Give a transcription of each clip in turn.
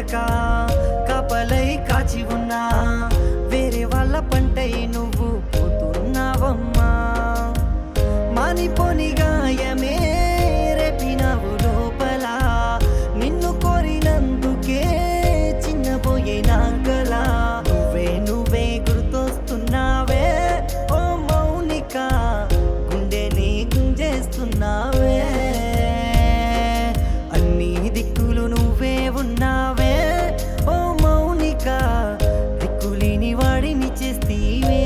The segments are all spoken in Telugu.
లేక కపలై కాచి ఉన్నా వేరే వాళ్ళ పంటై నువ్వు పోతున్నావమ్మా మానిపోని గాయమే రేపినవు లోపల నిన్ను కోరినందుకే చిన్నపోయే నాగల నువ్వే నువ్వే గుర్తొస్తున్నావే ఓ మౌనిక గుండెని గుంజేస్తున్నావే అన్ని దిక్కులు నువ్వే ఉన్నావే ఓ మౌనిక దిక్కులేని వాడిని చేస్తీవే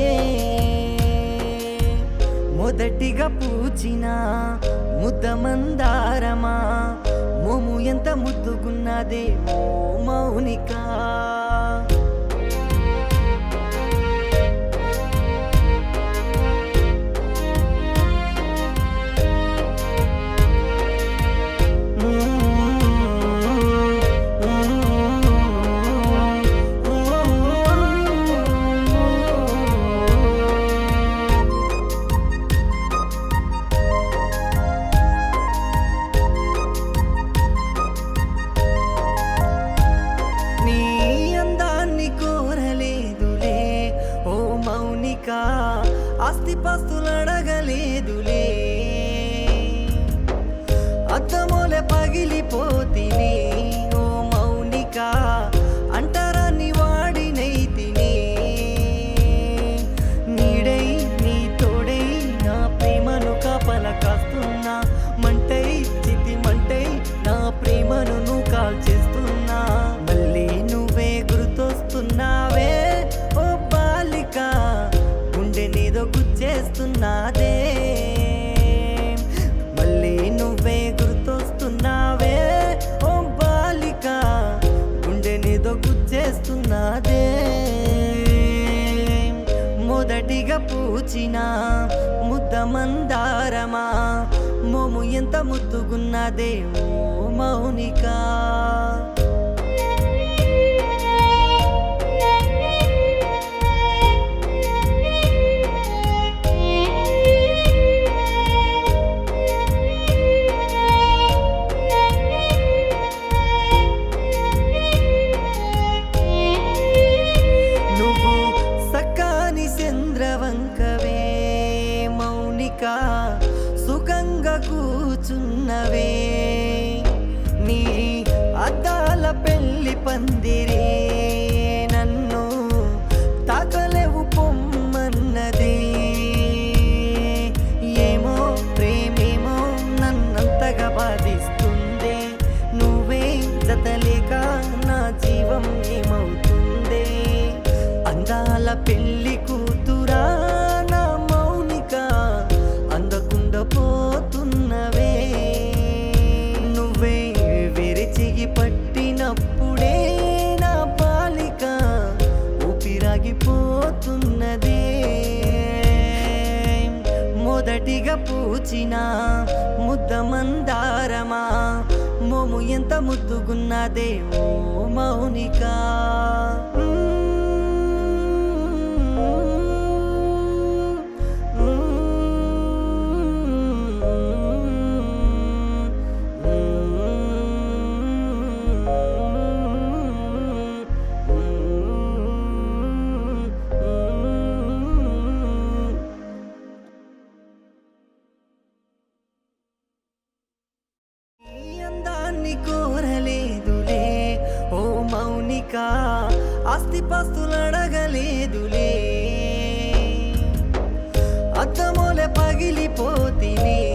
మొదటిగా పూచిన ముద్ద మందారమా మోము ఎంత ముద్దుగున్నదే ఓ మౌనిక నీ అందాన్ని కోరలేదులే ఓ మౌనిక ఆస్తిపాస్తులు అడగలేదులే అద్దమోలే పగిలిపోతిని ఓ మౌనిక అంటరాని వాడినైతిని నీడై నీ తోడై నా ప్రేమను కాపల కాస్తున్నా మంటై చితి మంటై నా ప్రేమను నువ్వు కాల్చేస్తున్నా మళ్ళీ నువ్వే గుర్తొస్తున్నావే ఓ బాలిక గుండె నీదో గుచ్చేస్తున్నాదే మళ్ళీ నువ్వే గుర్తొస్తున్నావే ఓ బాలిక గుండె నీదో గుచ్చేస్తున్నాదే మొదటిగా పూచిన ముద్ద మందారమా మోము ఎంత ముద్దుగున్నదే ఓ మౌనిక నువ్వు సక్కాని చంద్రవంకవే మౌనిక సుఖంగా కూచున్నవే నీ అద్దాల పెళ్లి పందిరే నన్ను తాకలేవు పొమ్మన్నదే ఏమో ప్రేమేమో నన్నంతగా బాధిస్తుందే నువ్వే జతలేక నా జీవం ఏమవుతుందే అందాల పెళ్లి కూతురా నా మౌనిక అందకుండా పోతున్నవే నువ్వే విరిచిగి పట్టినప్పుడే నా బాలిక ఊపిరాగిపోతున్నదే మొదటిగా పూచిన ముద్ద మందారమా మోము ఎంత ముద్దుగున్నదే ఓ మౌనిక ఈ అందాన్ని కోరలేదులే ఓ మౌనిక ఆస్తిపాస్తులు అడగలేదులే అద్దమోలే పగిలిపోతిని